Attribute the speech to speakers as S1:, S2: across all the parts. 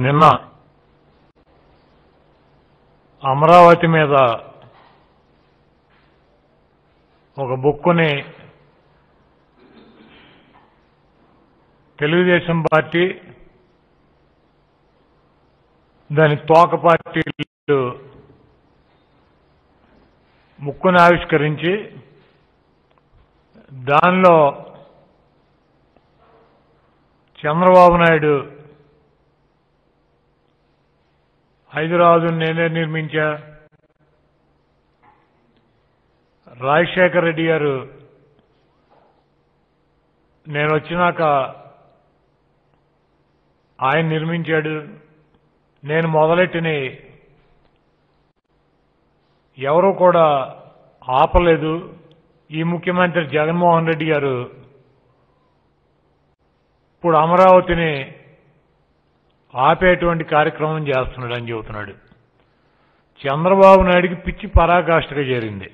S1: నిన్న అమరావతి మీద ఒక బుక్కుని తెలుగుదేశం పార్టీ దాని తోక పార్టీలు ముక్కును ఆవిష్కరించి దానిలో చంద్రబాబు నాయుడు హైదరాబాదు నేనే నిర్మించా రాజశేఖర్ రెడ్డి గారు నేను వచ్చినాక ఆయన నిర్మించాడు నేను మొదలెట్టిన ఎవరు కూడా ఆపలేదు ఈ ముఖ్యమంత్రి జగన్మోహన్ రెడ్డి గారు ఇప్పుడు అమరావతిని ఆపేటువంటి కార్యక్రమం చేస్తున్నాడు అని చెబుతున్నాడు చంద్రబాబు నాయుడికి పిచ్చి పరాకాష్ఠగా చేరింది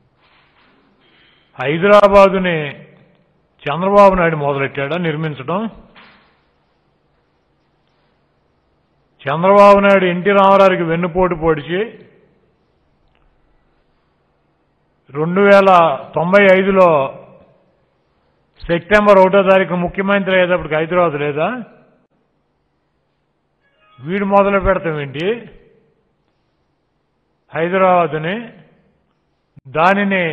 S1: హైదరాబాదుని చంద్రబాబు నాయుడు మొదలెట్టాడా నిర్మించడం చంద్రబాబు నాయుడు ఎన్టీ రామారావుకి వెన్నుపోటు పొడిచి రెండు వేల తొంభై ఐదులో సెప్టెంబర్ ఒకటో తారీఖు ముఖ్యమంత్రి అయ్యేటప్పటికి హైదరాబాద్ లేదా వీడు మొదలు పెడతాం ఏంటి హైదరాబాదుని దానిని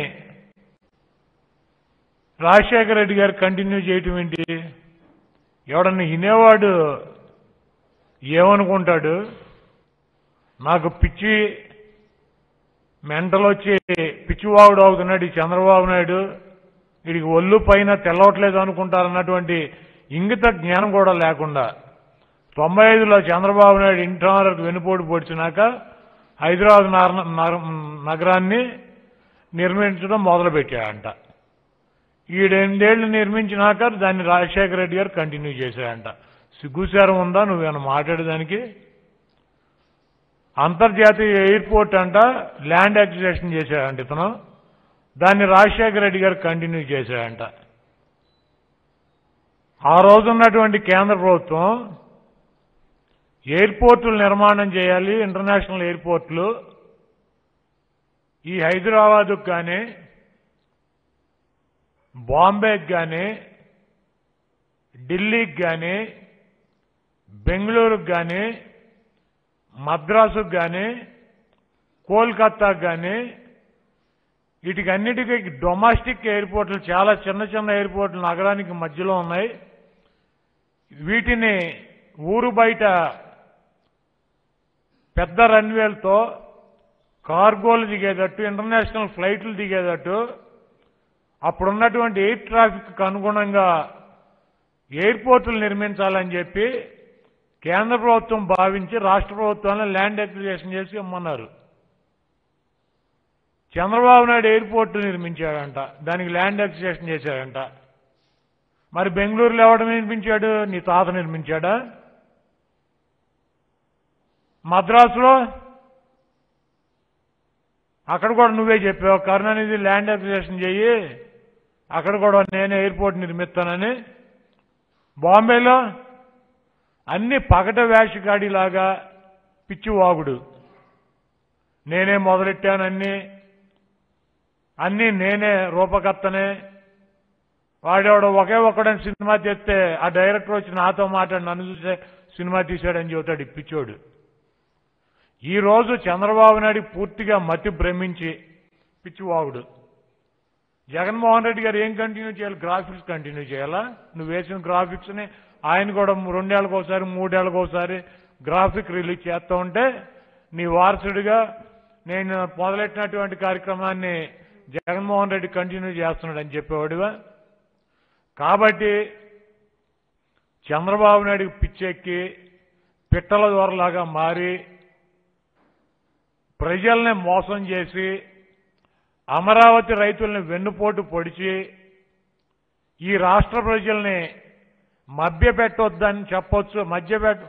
S1: రాజశేఖర రెడ్డి గారు కంటిన్యూ చేయటం ఏంటి ఎవడన్నా వినేవాడు ఏమనుకుంటాడు నాకు పిచ్చి మెంటలు వచ్చి పిచ్చివాగుడు అవుతున్నాడు ఈ చంద్రబాబు నాయుడు వీడికి ఒళ్ళు పైన తెల్లవట్లేదు అనుకుంటారన్నటువంటి ఇంగిత జ్ఞానం కూడా లేకుండా తొంభై ఐదులో చంద్రబాబు నాయుడు ఇంటర్నర్కు వెనుపోటు పొడిచినాక హైదరాబాద్ నగర- నగర- నగరాన్ని నిర్మించడం మొదలుపెట్టాడంట ఈ రెండేళ్లు నిర్మించినాక దాన్ని రాజశేఖర రెడ్డి గారు కంటిన్యూ చేశాడంట సిగ్గుసారం ఉందా నువ్వేమైనా మాట్లాడేదానికి అంతర్జాతీయ ఎయిర్పోర్ట్ అంట ల్యాండ్ అక్విజిషన్ చేశాడంట ఇతను దాన్ని రాజశేఖర రెడ్డి గారు కంటిన్యూ చేశాడంట ఆ రోజు ఉన్నటువంటి కేంద్ర ప్రభుత్వం ఎయిర్పోర్టులు నిర్మాణం చేయాలి ఇంటర్నేషనల్ ఎయిర్పోర్టులు ఈ హైదరాబాద్కు కానీ బాంబేకి కానీ ఢిల్లీకి కానీ బెంగళూరుకు కానీ మద్రాసుకు కానీ కోల్కతాకు కానీ వీటికన్నిటికీ డొమెస్టిక్ ఎయిర్పోర్ట్లు చాలా చిన్న చిన్న ఎయిర్పోర్ట్లు నగరానికి మధ్యలో ఉన్నాయి వీటిని ఊరు బయట పెద్ద రన్వేలతో కార్గోలు దిగేటట్టు ఇంటర్నేషనల్ ఫ్లైట్లు దిగేటట్టు అప్పుడున్నటువంటి ఎయిర్ ట్రాఫిక్ అనుగుణంగా ఎయిర్పోర్టులు నిర్మించాలని చెప్పి కేంద్ర ప్రభుత్వం భావించి రాష్ట్ర ప్రభుత్వాన్ని ల్యాండ్ అక్విజిషన్ చేసి ఇమ్మన్నారు చంద్రబాబు నాయుడు ఎయిర్పోర్ట్ నిర్మించాడంట దానికి ల్యాండ్ అక్విజిషన్ చేశాడంట మరి బెంగళూరులో ఎవడు నిర్మించాడు నీ తాత నిర్మించాడా మద్రాసులో అక్కడ కూడా నువ్వే చెప్పావు కరుణానిధి ల్యాండ్ అక్విజిషన్ చెయ్యి అక్కడ కూడా నేనే ఎయిర్పోర్ట్ నిర్మిస్తానని బాంబేలో అన్ని పగట వేషగాడిలాగా పిచ్చివాగుడు నేనే మొదలెట్టానన్నీ అన్నీ నేనే రూపకర్తనే వాడెవడో ఒకే ఒక్కడని సినిమా చేస్తే ఆ డైరెక్టర్ వచ్చి నాతో మాట్లాడి నన్ను చూసే సినిమా తీశాడని చెబుతాడు ఈ పిచ్చోడు ఈ రోజు చంద్రబాబు నాయుడు పూర్తిగా మతి భ్రమించి పిచ్చివాగుడు జగన్మోహన్ రెడ్డి గారు ఏం కంటిన్యూ చేయాలి గ్రాఫిక్స్ కంటిన్యూ చేయాలా నువ్వు వేసిన గ్రాఫిక్స్ ని ఆయన కూడా రెండేళ్ళకి ఒకసారి మూడేళ్ళకి ఒకసారి గ్రాఫిక్ రిలీజ్ చేస్తూ ఉంటే నీ వారసుడిగా నేను మొదలెట్టినటువంటి కార్యక్రమాన్ని జగన్మోహన్ రెడ్డి కంటిన్యూ చేస్తున్నాడు అని చెప్పేవాడివా కాబట్టి చంద్రబాబు నాయుడికి పిచ్చెక్కి పిట్టల దొరలాగా మారి ప్రజల్ని మోసం చేసి అమరావతి రైతుల్ని వెన్నుపోటు పొడిచి ఈ రాష్ట్ర ప్రజల్ని మభ్యపెట్టొద్దని చెప్పొచ్చు మధ్యపెట్ట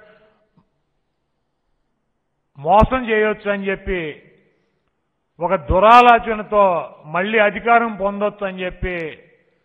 S1: మోసం చేయొచ్చు అని చెప్పి ఒక దురాలోచనతో మళ్ళీ అధికారం పొందొచ్చు అని చెప్పి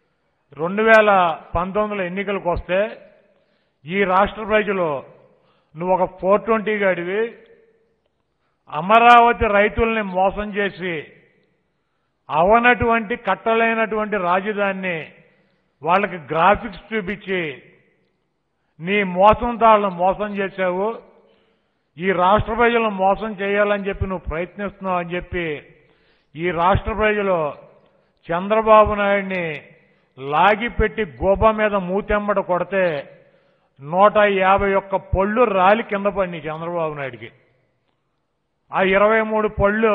S1: రెండు వేల పంతొమ్మిదిలో ఎన్నికలకు వస్తే ఈ రాష్ట్ర ప్రజలు నువ్వు ఒక ఫోర్ ట్వంటీ గడివి అమరావతి రైతుల్ని మోసం చేసి అవనటువంటి కట్టలేనటువంటి రాజధానిని వాళ్ళకి గ్రాఫిక్స్ చూపించి నీ మోసం తాళ్ళను మోసం చేశావు ఈ రాష్ట్ర ప్రజలను మోసం చేయాలని చెప్పి నువ్వు ప్రయత్నిస్తున్నావు అని చెప్పి ఈ రాష్ట్ర ప్రజలు చంద్రబాబు నాయుడిని లాగిపెట్టి గోబ మీద మూతెమ్మడ కొడితే నూట యాభై ఒక్క పళ్ళు రాలి కింద పడినాయి చంద్రబాబు నాయుడికి ఆ ఇరవై మూడు పళ్ళు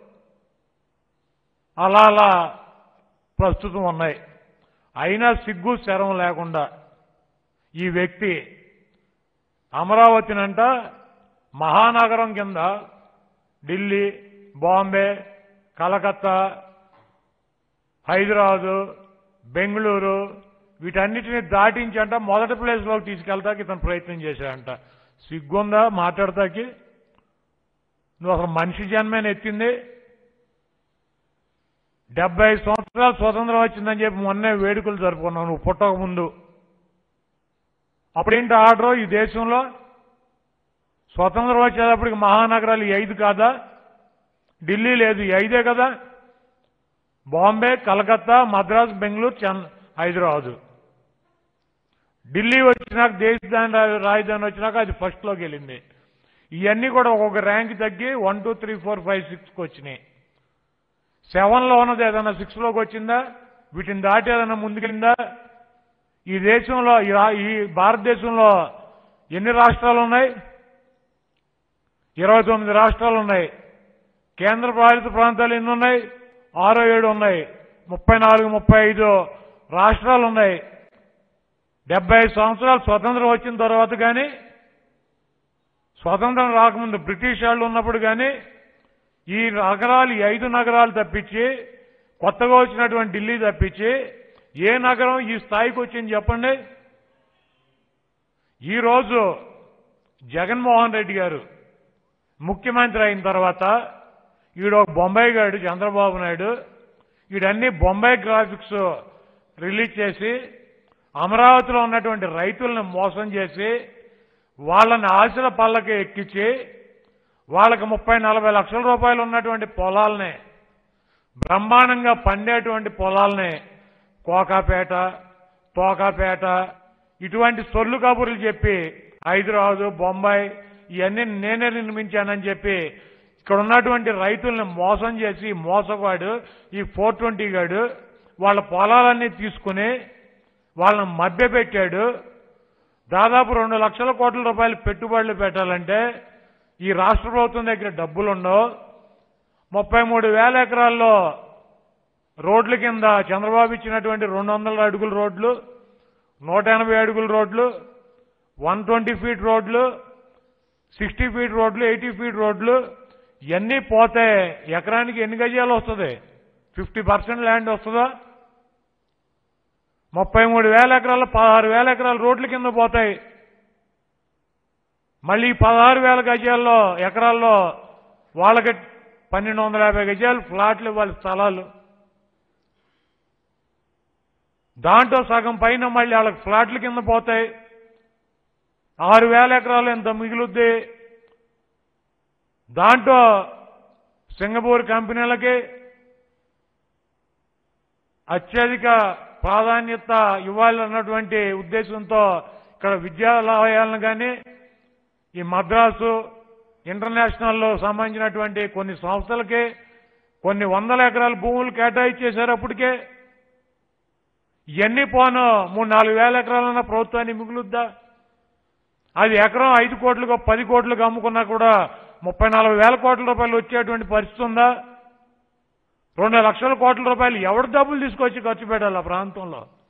S1: అలా అలా ప్రస్తుతం ఉన్నాయి అయినా సిగ్గు శరం లేకుండా ఈ వ్యక్తి అమరావతినంట మహానగరం కింద ఢిల్లీ బాంబే కలకత్తా హైదరాబాదు బెంగళూరు వీటన్నిటిని దాటించంట మొదటి ప్లేస్లోకి తీసుకెళ్తాకి ఇతను ప్రయత్నం చేశాడంట సిగ్గుందా మాట్లాడతాకి నువ్వు అసలు మనిషి జన్మేన ఎత్తింది డెబ్బై సంవత్సరాలు స్వతంత్రం వచ్చిందని చెప్పి మొన్నే వేడుకలు జరుపుకున్నావు నువ్వు పుట్టక ముందు అప్పుడేంటి ఆర్డర్ ఈ దేశంలో స్వతంత్రం వచ్చేటప్పటికి మహానగరాలు ఈ ఐదు కాదా ఢిల్లీ లేదు ఈ ఐదే కదా బాంబే కలకత్తా మద్రాస్ బెంగళూరు చెన్ హైదరాబాదు ఢిల్లీ వచ్చినాక దేశదాని రా- రాజధాని వచ్చినాక అది ఫస్ట్లోకి వెళ్ళింది ఇవన్నీ కూడా ఒక్కొక్క ర్యాంక్ తగ్గి one two three four five సిక్స్కి వచ్చినాయి సెవెన్లో ఉన్నది ఏదైనా సిక్స్లోకి వచ్చిందా వీటిని దాటి ఏదైనా ముందుకెళ్ళిందా ఈ దేశంలో ఈ రా- ఈ భారతదేశంలో ఎన్ని రాష్ట్రాలు ఉన్నాయి ఇరవై తొమ్మిది రాష్ట్రాలు ఉన్నాయి కేంద్ర పాలిత ప్రాంతాలు ఎన్ని ఉన్నాయి ఆరో ఏడు ఉన్నాయి ముప్పై నాలుగు ముప్పై ఐదు రాష్ట్రాలు ఉన్నాయి డెబ్బై ఐదు సంవత్సరాలు స్వతంత్రం వచ్చిన తర్వాత కానీ స్వతంత్రం రాకముందు బ్రిటిష్ వాళ్ళు ఉన్నప్పుడు కానీ ఈ నగరాలు ఈ ఐదు నగరాలు తప్పించి కొత్తగా వచ్చినటువంటి ఢిల్లీ తప్పించి ఏ నగరం ఈ స్థాయికి వచ్చింది చెప్పండి ఈరోజు జగన్మోహన్ రెడ్డి గారు ముఖ్యమంత్రి అయిన తర్వాత ఈడు ఒక బొంబాయి గాడు చంద్రబాబు నాయుడు ఈడన్ని బొంబాయి గ్రాఫిక్స్ రిలీజ్ చేసి అమరావతిలో ఉన్నటువంటి రైతులను మోసం చేసి వాళ్ళని ఆశల పళ్ళకి ఎక్కించి వాళ్ళకి ముప్పై నలభై లక్షల రూపాయలు ఉన్నటువంటి పొలాల్ని బ్రహ్మాండంగా పండేటువంటి పొలాల్ని కోకాపేట తోకాపేట ఇటువంటి సొల్లు కబుర్లు చెప్పి హైదరాబాదు బొంబాయి ఇవన్నీ నేనే నిర్మించానని చెప్పి ఇక్కడ ఉన్నటువంటి రైతుల్ని మోసం చేసి మోసగాడు ఈ ఫోర్ ట్వంటీ గాడు వాళ్ళ పొలాలన్నీ తీసుకుని వాళ్ళని మభ్యపెట్టాడు దాదాపు రెండు లక్షల కోట్ల రూపాయలు పెట్టుబడులు పెట్టాలంటే ఈ రాష్ట్ర ప్రభుత్వం దగ్గర డబ్బులుండవు ముప్పై మూడు వేల ఎకరాల్లో రోడ్ల కింద చంద్రబాబు ఇచ్చినటువంటి రెండు వందల అడుగుల రోడ్లు నూట ఎనభై అడుగుల రోడ్లు వన్ ట్వంటీ ఫీట్ రోడ్లు సిక్స్టీ ఫీట్ రోడ్లు ఎయిటీ ఫీట్ రోడ్లు ఇవన్నీ పోతే ఎకరానికి ఎన్ని గజాలు వస్తుంది ఫిఫ్టీ పర్సెంట్ ల్యాండ్ వస్తుందా ముప్పై మూడు వేల ఎకరాలు పదహారు వేల ఎకరాలు రోడ్ల కింద పోతాయి మళ్ళీ ఈ పదహారు వేల గజాల్లో ఎకరాల్లో వాళ్ళకి పన్నెండు వందల యాభై గజాలు ఫ్లాట్లు ఇవ్వాలి స్థలాలు దాంట్లో సగం పైన మళ్ళీ వాళ్ళకి ఫ్లాట్ల కింద పోతాయి ఆరు వేల ఎకరాలు ఎంత మిగులుద్ది దాంట్లో సింగపూర్ కంపెనీలకి అత్యధిక ప్రాధాన్యత ఇవ్వాలన్నటువంటి ఉద్దేశంతో ఇక్కడ విద్యాలయాలను కానీ ఈ మద్రాసు ఇంటర్నేషనల్లో సంబంధించినటువంటి కొన్ని సంస్థలకి కొన్ని వందల ఎకరాల భూములు కేటాయించేశారు అప్పటికే ఇవన్నీ పోను మూడు నాలుగు వేల ఎకరాలన్న ప్రభుత్వాన్ని మిగులుద్దా అది ఎకరం ఐదు కోట్లకు పది కోట్లకు అమ్ముకున్నా కూడా ముప్పై నలభై వేల కోట్ల రూపాయలు వచ్చేటువంటి పరిస్థితి ఉందా రెండు లక్షల కోట్ల రూపాయలు ఎవడు డబ్బులు తీసుకొచ్చి ఖర్చు పెట్టాలి ఆ ప్రాంతంలో